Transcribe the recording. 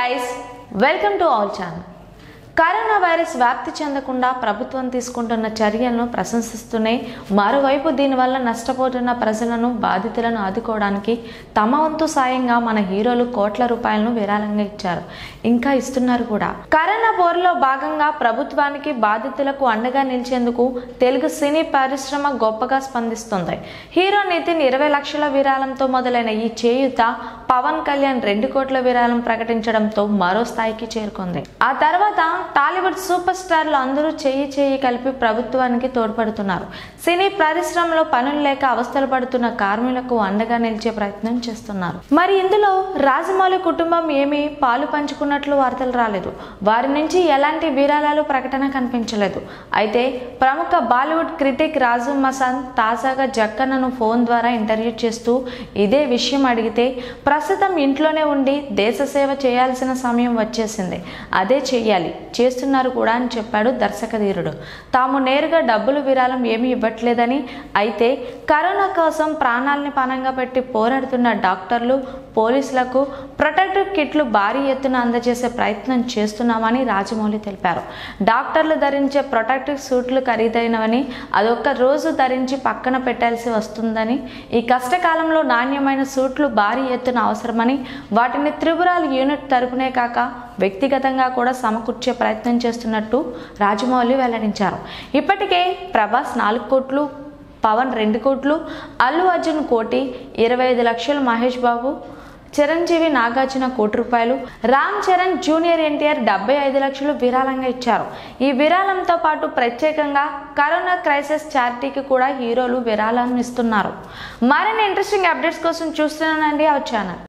guys welcome to all channel corona virus వ్యాప్తి చెందకుండా ప్రభుత్వం తీసుకుంటున్న చర్యలను ప్రశంసిస్తూనే మరోవైపు దీనివల్ల నష్టపోతున్న ప్రజలను బాధితులను ఆదుకోవడానికి తమ వంతు సాయంగా మన హీరోలు కోట్ల రూపాయలను విరాళంగా ఇచ్చారు ఇంకా ఇస్తున్నారు కూడా కరోనా పోరులో భాగంగా ప్రభుత్వానికి బాధితులకు అండగా నిలిచేందుకు తెలుగు సినీ పరిశ్రమ గొప్పగా స్పందిస్తుంది హీరో నితిన్ ఇరవై లక్షల విరాళంతో మొదలైన ఈ చేయుత పవన్ కళ్యాణ్ రెండు కోట్ల విరాళం ప్రకటించడంతో మరో స్థాయికి చేరుకుంది ఆ తర్వాత టాలీవుడ్ సూపర్ స్టార్లు అందరూ చేయి చేయి కలిపి ప్రభుత్వానికి తోడ్పడుతున్నారు సినీ పరిశ్రమలో పనులు లేక అవస్థలు పడుతున్న కార్మికులకు అండగా నిలిచే ప్రయత్నం చేస్తున్నారు మరి ఇందులో రాజమౌళి కుటుంబం ఏమీ పాలు పంచుకున్నట్లు వార్తలు రాలేదు వారి నుంచి ఎలాంటి విరాళాలు ప్రకటన కనిపించలేదు అయితే ప్రముఖ బాలీవుడ్ క్రిటిక్ రాజు మసాన్ తాజాగా జక్కన్నను ఫోన్ ద్వారా ఇంటర్వ్యూ చేస్తూ ఇదే విషయం అడిగితే ప్రస్తుతం ఇంట్లోనే ఉండి దేశ సేవ చేయాల్సిన సమయం వచ్చేసింది అదే చెయ్యాలి చేస్తున్నారు కూడా అని చెప్పాడు దర్శకధీరుడు తాము నేరుగా డబ్బులు విరాళం ఏమీ ఇవ్వట్లేదని అయితే కరోనా కోసం ప్రాణాలని పణంగా పెట్టి పోరాడుతున్న డాక్టర్లు పోలీసులకు ప్రొటెక్టివ్ కిట్లు భారీ ఎత్తున అందజేసే ప్రయత్నం చేస్తున్నామని రాజమౌళి తెలిపారు డాక్టర్లు ధరించే ప్రొటెక్టివ్ సూట్లు ఖరీదైనవని అదొక్క రోజు ధరించి పక్కన పెట్టాల్సి వస్తుందని ఈ కష్టకాలంలో నాణ్యమైన సూట్లు భారీ ఎత్తున అవసరమని వాటిని త్రిపురాల యూనిట్ తరపునే కాక వ్యక్తిగతంగా కూడా సమకూర్చే ప్రయత్నం చేస్తున్నట్టు రాజమౌళి వెల్లడించారు ఇప్పటికే ప్రభాస్ నాలుగు కోట్లు పవన్ రెండు కోట్లు అల్లు అర్జున్ కోటి ఇరవై ఐదు లక్షలు మహేష్ బాబు చిరంజీవి నాగార్జున కోటి రూపాయలు రామ్ చరణ్ జూనియర్ ఎన్టీఆర్ డెబ్బై ఐదు లక్షలు విరాళంగా ఇచ్చారు ఈ విరాళంతో పాటు ప్రత్యేకంగా కరోనా క్రైసిస్ చారిటీకి కూడా హీరోలు విరాళం ఇస్తున్నారు మరిన్ని ఇంట్రెస్టింగ్ అప్డేట్స్ కోసం చూస్తున్నానండి ఆ ఛానల్